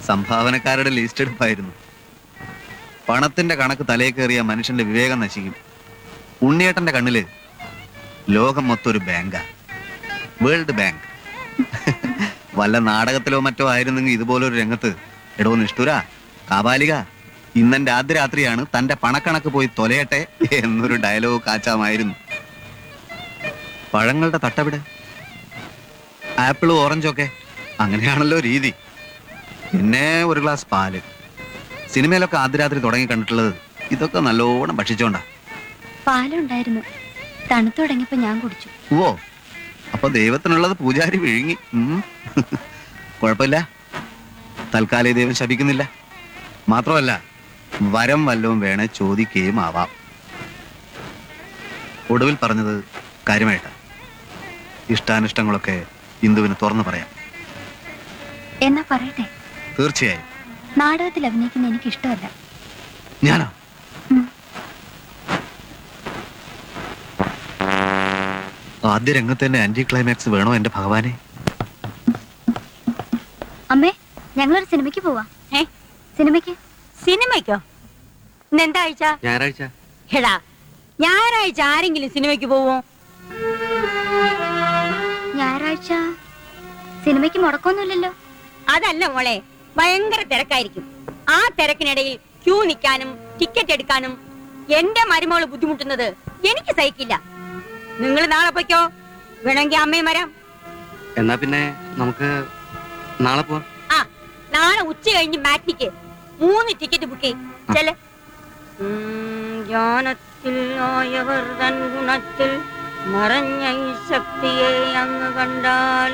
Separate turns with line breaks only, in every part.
സംഭാവനക്കാരുടെ list എടുപ്പായിരുന്നു പണത്തിന്റെ കണക്ക് തലയിൽ കയറിയ മനുഷ്യന്റെ വിവേകം നശിക്കും ഉണ്ണിയേട്ടന്റെ കണ്ണില് ലോകം മൊത്തം ഒരു ബാങ്കാ വേൾഡ് ബാങ്ക് വല്ല നാടകത്തിലോ മറ്റോ ആയിരുന്നെങ്കിൽ ഇതുപോലൊരു രംഗത്ത് എടോ നിഷ്ഠുര കാബാലിക ഇന്നെന്റെ ആദ്യ രാത്രിയാണ് തന്റെ പണക്കണക്ക് പോയി തൊലയട്ടെ എന്നൊരു ഡയലോഗ് കാച്ചാമായിരുന്നു പഴങ്ങളുടെ തട്ടവിടെ ആപ്പിളും ഓറഞ്ചും ഒക്കെ അങ്ങനെയാണല്ലോ രീതി പിന്നെ ഒരു ഗ്ലാസ് പാല് സിനിമയിലൊക്കെ ആദ്യ രാത്രി തുടങ്ങി കണ്ടിട്ടുള്ളത് ഇതൊക്കെ നല്ലോണം ഭക്ഷിച്ചോണ്ടാ
പാലുണ്ടായിരുന്നു തണുത്തു തുടങ്ങിയപ്പോ ഞാൻ കുടിച്ചു
ഓ അപ്പൊ ദൈവത്തിനുള്ളത് പൂജാരി വിഴുങ്ങി ഉം. കുഴപ്പമില്ല തൽക്കാലം ഈ ദൈവം ശപിക്കുന്നില്ല മാത്രമല്ല വരം വല്ലവും വേണേ ചോദിക്കുകയും ആവാം ഒടുവിൽ പറഞ്ഞത് കാര്യമായിട്ടാ ഇഷ്ടാനിഷ്ടങ്ങളൊക്കെ ഇന്ദുവിന് തുറന്നു പറയാം
എന്നാ പറയട്ടെ
തീർച്ചയായും
നാടകത്തിൽ അഭിനയിക്കുന്ന എനിക്ക് ഇഷ്ടമല്ല
ഞാനോ
ഉം.
ആദ്യ രംഗത്ത് തന്നെ ആന്റി ക്ലൈമാക്സ് വേണോ എന്റെ ഭഗവാനെ
അമ്മേ ഞങ്ങളൊരു സിനിമയ്ക്ക് പോവാ
ഏ
സിനിമയ്ക്ക്
സിനിമയ്ക്കോ ഇന്ന് എന്താ ആഴ്ച
ഞായറാഴ്ച
എടാ ഞായറാഴ്ച ആരെങ്കിലും സിനിമയ്ക്ക് പോവോ
ഞായറാഴ്ച സിനിമയ്ക്ക് മുടക്കമൊന്നുമില്ലല്ലോ
അതല്ല മോളെ ഭയങ്കര തിരക്കായിരിക്കും ആ തിരക്കിനിടയിൽ ക്യൂ നിൽക്കാനും ടിക്കറ്റ് എടുക്കാനും എന്റെ മരുമോള് ബുദ്ധിമുട്ടുന്നത് എനിക്ക് സഹിക്കില്ല നിങ്ങൾ നാളെ പൊയ്ക്കോ വേണമെങ്കിൽ അമ്മയും വരാം
എന്നാ പിന്നെ നമുക്ക് നാളെ പോവാം
ആ നാളെ ഉച്ച കഴിഞ്ഞ് മാറ്റിക്ക് മൂന്ന് ടിക്കറ്റ് ബുക്ക് ചെയ് ചെല് ജ്ഞാനത്തിൽ ആയവർ തൻ ഗുണത്തിൽ മറഞ്ഞ ഈ ശക്തിയെ അങ്ങ് കണ്ടാൽ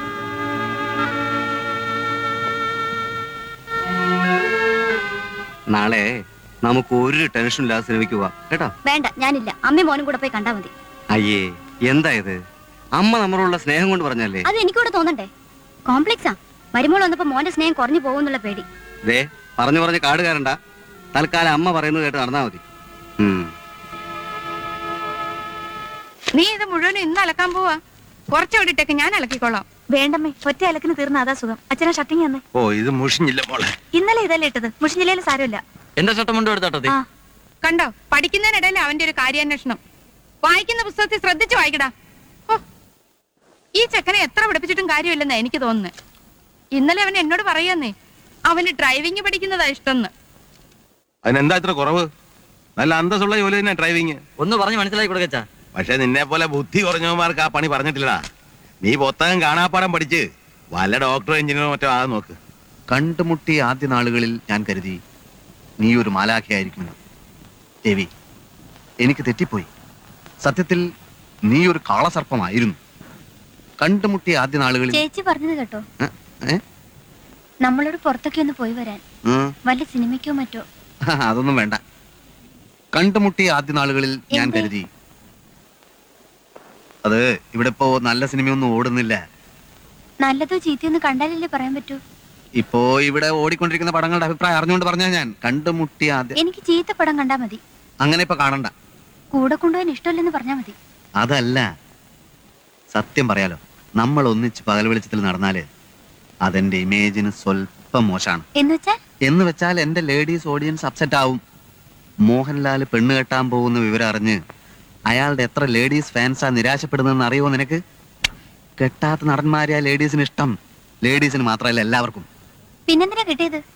നാളെ നമുക്ക് ഒരു ടെൻഷൻ ഇല്ലാതെ സിനിമയ്ക്ക് പോവാം കേട്ടോ
വേണ്ട ഞാനില്ല അമ്മയും മോനും കൂടെ പോയി കണ്ടാ മതി
അയ്യേ എന്താ ഇത് അമ്മ നമ്മളോടുള്ള സ്നേഹം കൊണ്ട് പറഞ്ഞല്ലേ
അത് എനിക്കൂടെ തോന്നണ്ടേ കോംപ്ലക്സാ മരുമോൾ വന്നപ്പോ മോന്റെ സ്നേഹം കുറഞ്ഞു പോകുന്നുള്ള പേടി
ദേ പറഞ്ഞു പറഞ്ഞ് കാട് കയറണ്ട തൽക്കാലം അമ്മ പറയുന്നത് കേട്ട് നടന്നാ മതി ഉം.
നീ ഇത് മുഴുവനും ഇന്ന് അലക്കാൻ പോവാ കുറച്ച് വിട്ടിട്ടേക്ക് ഞാൻ അലക്കിക്കോളാം
വേണ്ടമ്മേ ഒറ്റ അലക്കിന് തീർന്ന അതാ സുഖം അച്ഛനെ ഷട്ടിങ് തന്നെ
ഓ ഇത് മുഷിഞ്ഞില്ല മോളെ
ഇന്നലെ ഇതല്ലേ ഇട്ടത് മുഷിഞ്ഞില്ലേലും സാരമില്ല
എന്റെ ഷർട്ട് മുണ്ടും എടുത്തോട്ടെ
ആ
കണ്ടോ പഠിക്കുന്നതിനിടയിൽ അവന്റെ ഒരു കാര്യാന്വേഷണം വായിക്കുന്ന പുസ്തകത്തിൽ ശ്രദ്ധിച്ചു വായിക്കടാ ഓ ഈ ചെക്കനെ എത്ര പഠിപ്പിച്ചിട്ടും കാര്യമില്ലെന്നാ എനിക്ക് തോന്നുന്നത് ഇന്നലെ അവൻ എന്നോട് പറയാന്നേ അവന് ഡ്രൈവിംഗ് പഠിക്കുന്നതാ ഇഷ്ടംന്ന്
അതിനെന്താ ഇത്ര കുറവ് നല്ല അന്തസ്സുള്ള ജോലി തന്നെ ഡ്രൈവിങ്
ഒന്ന് പറഞ്ഞ് മനസ്സിലാക്കി കൊടുക്കച്ചാ
പക്ഷെ നിന്നെ പോലെ ബുദ്ധി കുറഞ്ഞവന്മാർക്ക് ആ പണി പറഞ്ഞിട്ടില്ലടാ നീ പുസ്തകം കാണാപ്പാടം പഠിച്ച് വല്ല ഡോക്ടറോ എഞ്ചിനീയറോ മറ്റോ ആ നോക്ക്
കണ്ടുമുട്ടിയ ആദ്യ നാളുകളിൽ ഞാൻ കരുതി നീ ഒരു മാലാഖയായിരിക്കുമെന്ന് ദേവി എനിക്ക് തെറ്റിപ്പോയി സത്യത്തിൽ നീ ഒരു കാളസർപ്പമായിരുന്നു കണ്ടുമുട്ടിയ ആദ്യ നാളുകളിൽ
ചേച്ചി പറഞ്ഞത് കേട്ടോ
ഏ? ഏ?
നമ്മളോട് പുറത്തൊക്കെ ഒന്ന് പോയി വരാൻ
ഉം.
വല്ല സിനിമയ്ക്കോ മറ്റോ
അതൊന്നും വേണ്ട കണ്ടുമുട്ടിയ ആദ്യ നാളുകളിൽ ഞാൻ
എന്തേ?
കരുതി അത് ഇവിടെ ഇപ്പോ നല്ല സിനിമയൊന്നും ഓടുന്നില്ല
നല്ലതോ ചീത്തയൊന്നും കണ്ടാലല്ലേ പറയാൻ പറ്റൂ
ഇപ്പോ ഇവിടെ ഓടിക്കൊണ്ടിരിക്കുന്ന പടങ്ങളുടെ അഭിപ്രായം അറിഞ്ഞുകൊണ്ട് പറഞ്ഞാ ഞാൻ കണ്ടുമുട്ടിയ ആദ്യ
എനിക്ക് ചീത്ത പടം കണ്ടാ മതി
അങ്ങനെ ഇപ്പൊ കാണണ്ട
കൂടെ കൊണ്ടുപോകാൻ ഇഷ്ടമല്ലെന്ന് പറഞ്ഞാ മതി
അതല്ല സത്യം പറയാലോ നമ്മൾ ഒന്നിച്ച് പകൽ വെളിച്ചത്തിൽ നടന്നാല് അതെന്റെ ഇമേജിന് സ്വല്പം മോശമാണ്
എന്ന് വെച്ചാൽ
എന്ന് വെച്ചാൽ എന്റെ ലേഡീസ് ഓഡിയൻസ് അപ്സെറ്റ് ആവും മോഹൻലാൽ പെണ്ണ് കെട്ടാൻ പോകുന്ന വിവരം അറിഞ്ഞ് അയാളുടെ എത്ര ലേഡീസ് ഫാൻസാ നിരാശപ്പെടുന്നതെന്ന് അറിയുമോ നിനക്ക് കെട്ടാത്ത നടന്മാരെ ആ ലേഡീസിന് ഇഷ്ടം ലേഡീസിന് മാത്രമല്ല എല്ലാവർക്കും
പിന്നെന്തിനാ കിട്ടിയത്